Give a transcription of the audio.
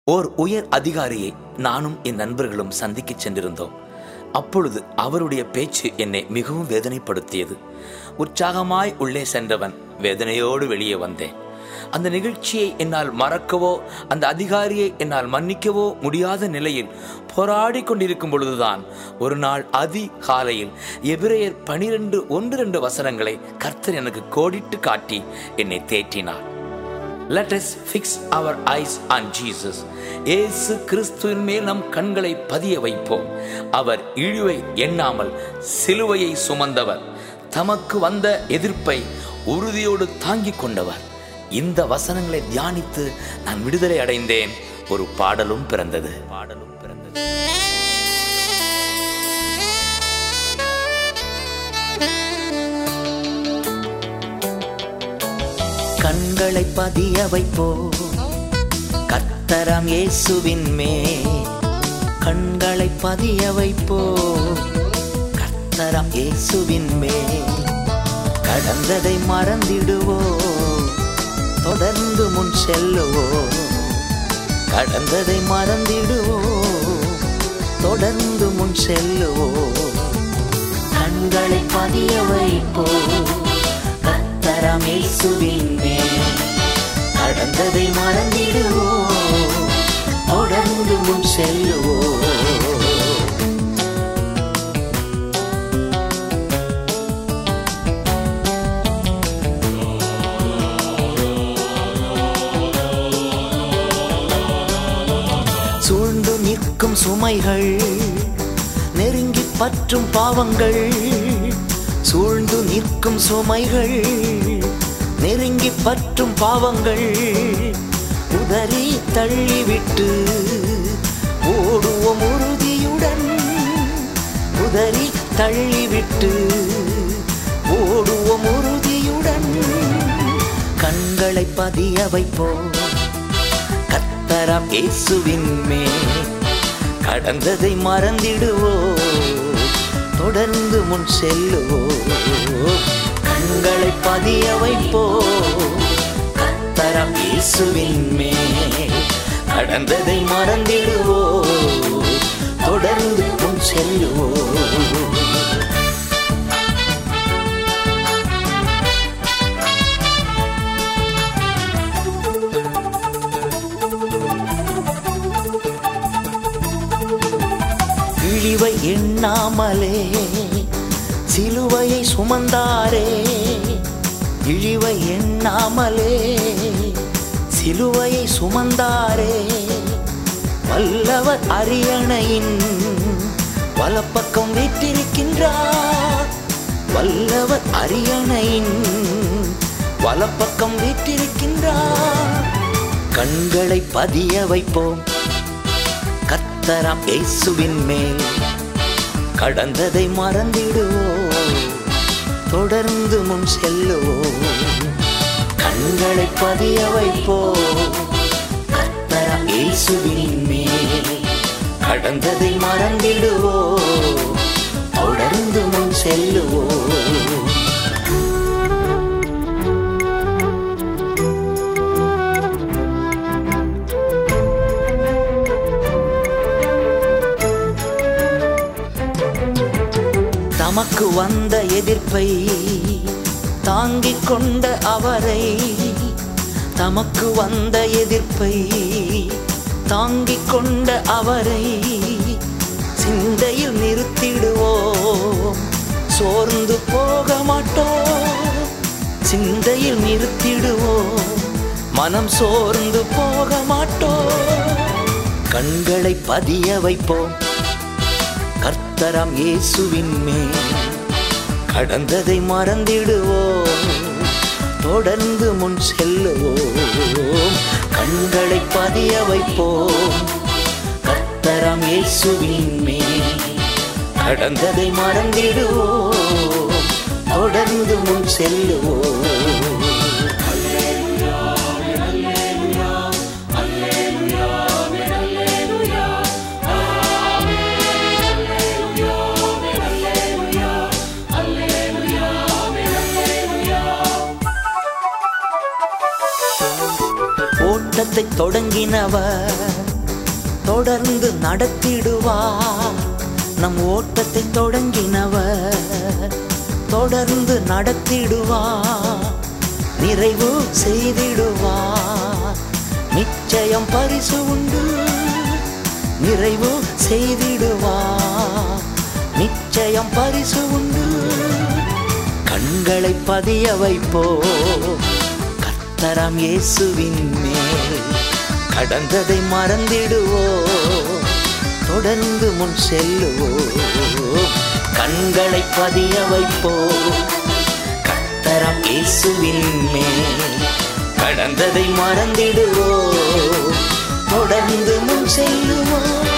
ஓர் உயர் அதிகாரியை நானும் என் நண்பர்களும் சந்திக்கச் சென்றிருந்தோம் அப்பொழுது அவருடைய பேச்சு என்னை மிகவும் வேதனைப்படுத்தியது உற்சாகமாய் உள்ளே சென்றவன் வேதனையோடு வெளியே வந்தேன் அந்த நிகழ்ச்சியை என்னால் மறக்கவோ அந்த அதிகாரியை என்னால் மன்னிக்கவோ முடியாத நிலையில் போராடி கொண்டிருக்கும் பொழுதுதான் ஒரு நாள் அதிகாலையில் எபிரேயர் பனிரெண்டு ஒன்று ரெண்டு வசனங்களை கர்த்தர் எனக்கு கோடிட்டு காட்டி என்னை தேற்றினார் Let us fix our eyes on Jesus. இயேசு கிறிஸ்துவின் மேல் நம் கண்களை பதிய வைப்போம் அவர் இழிவை எண்ணாமல் சிலுவையை சுமந்தவர் தமக்கு வந்த எதிர்ப்பை உறுதியோடு தாங்கிக் கொண்டவர் இந்த வசனங்களை தியானித்து நான் விடுதலை அடைந்தேன் ஒரு பாடலும் பிறந்தது பாடலும் பிறந்தது கண்களை பதிய வைப்போ கத்தரம் இயேசுவின் மே கண்களை பதிய வைப்போ கத்தரம் இயேசுவின் மே கடந்ததை மறந்திடுவோ தொடர்ந்து முன் செல்லுவோ கடந்ததை மறந்திடுவோ தொடர்ந்து முன் செல்லுவோ கண்களை பதிய வைப்போ கத்தரம் இயேசுவின் மேல் கடந்ததை மறந்திடுவோ தொடர்ந்து முன் செல்லுவோ சூழ்ந்து நிற்கும் சுமைகள் நெருங்கி பற்றும் பாவங்கள் சூழ்ந்து நிற்கும் சுமைகள் நெருங்கி பற்றும் பாவங்கள் உதறி தள்ளிவிட்டு ஓடுவோம் உறுதியுடன் உதறி தள்ளிவிட்டு ஓடுவோம் உறுதியுடன் கண்களை பதிய வைப்போம் கத்தரம் இயேசுவின் மேல் கடந்ததை மறந்திடுவோ தொடர்ந்து முன் செல்லுவோ கண்களை பதிய வைப்போ கத்தரம் இயேசுவின் மேல் கடந்ததை மறந்திடுவோ தொடர்ந்து முன் செல்லுவோ இழிவை எண்ணாமலே சிலுவையை சுமந்தாரே இழிவை எண்ணாமலே சிலுவையை சுமந்தாரே வல்லவர் அரியணையின் வலப்பக்கம் வீற்றிருக்கின்றார் வல்லவர் அரியணையின் வலப்பக்கம் வீற்றிருக்கின்றார் கண்களை பதிய வைப்போம் கத்தரம் இயேசுவின் மேல் கடந்ததை மறந்திடுவோ தொடர்ந்து முன் செல்லுவோ கண்களை பதிய வைப்போ கத்தரம் இயேசுவின் மேல் கடந்ததை மறந்திடுவோ தொடர்ந்து முன் செல்லுவோ தமக்கு வந்த எதிர்ப்பை தாங்கிக் கொண்ட அவரை தமக்கு வந்த எதிர்ப்பை தாங்கிக் கொண்ட அவரை சிந்தையில் நிறுத்திடுவோம் சோர்ந்து போக மாட்டோம் சிந்தையில் நிறுத்திடுவோம் மனம் சோர்ந்து போக மாட்டோம் கண்களை பதிய வைப்போம் கர்த்தரம் இயேசுவின் மேல் கடந்ததை மறந்திடுவோம் தொடர்ந்து முன் செல்லுவோம் கண்களை பதிய வைப்போம் கர்த்தரம் இயேசுவின் மேல் கடந்ததை மறந்திடுவோம் தொடர்ந்து முன் செல்லுவோம் ஓட்டத்தை தொடங்கினவர் தொடர்ந்து நடத்திடுவார் நம் ஓட்டத்தை தொடங்கினவர் தொடர்ந்து நடத்திடுவார் நிறைவு செய்திடுவார் நிச்சயம் பரிசு உண்டு நிறைவு செய்திடுவார் நிச்சயம் பரிசு உண்டு கண்களை பதிய வைப்போ கர்த்தராம் இயேசுவின் மேல் கடந்ததை மறந்திடுவோ தொடர்ந்து முன் செல்லுவோ கண்களை பதிய வைப்போ கர்த்தராம் இயேசுவின் மேல் கடந்ததை மறந்திடுவோ தொடர்ந்து முன் செல்லுவோ